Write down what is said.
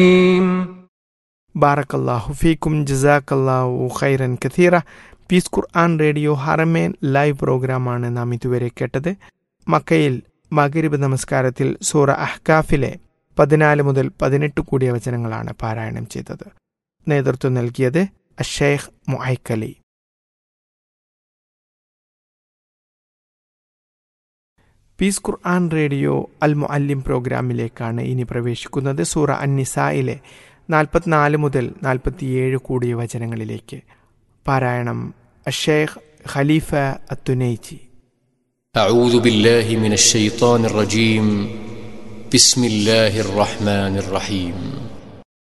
ബാറക്കല്ലാഹു ഫീക്കും ജസാക്കല്ലാഹു ഖൈറൻ കഥീറ പീസ് ഖുർആൻ റേഡിയോ ഹറമേൻ ലൈവ് പ്രോഗ്രാമാണ് നാം ഇതുവരെ കേട്ടത് മക്കയിൽ മകരിബ് നമസ്കാരത്തിൽ സൂറ അഹ്കാഫിലെ പതിനാല് മുതൽ പതിനെട്ട് കൂടിയ വചനങ്ങളാണ് പാരായണം ചെയ്തത് നേതൃത്വം നൽകിയത് അഷേഖ് മുഐക്കലി പീസ് ഖുർആൻ റേഡിയോ അൽ മുഅല്ലിം പ്രോഗ്രാമിലേക്കാണ് ഇനി പ്രവേശിക്കുന്നത് സൂറ അന്നിസായിലെ നാൽപ്പത്തിനാല് മുതൽ നാൽപ്പത്തിയേഴ് കൂടിയ വചനങ്ങളിലേക്ക് പാരായണം അഷേഖ് ഖലീഫ അത്തുനൈജി أعوذ بالله من الشيطان الرجيم بسم الله الرحمن الرحيم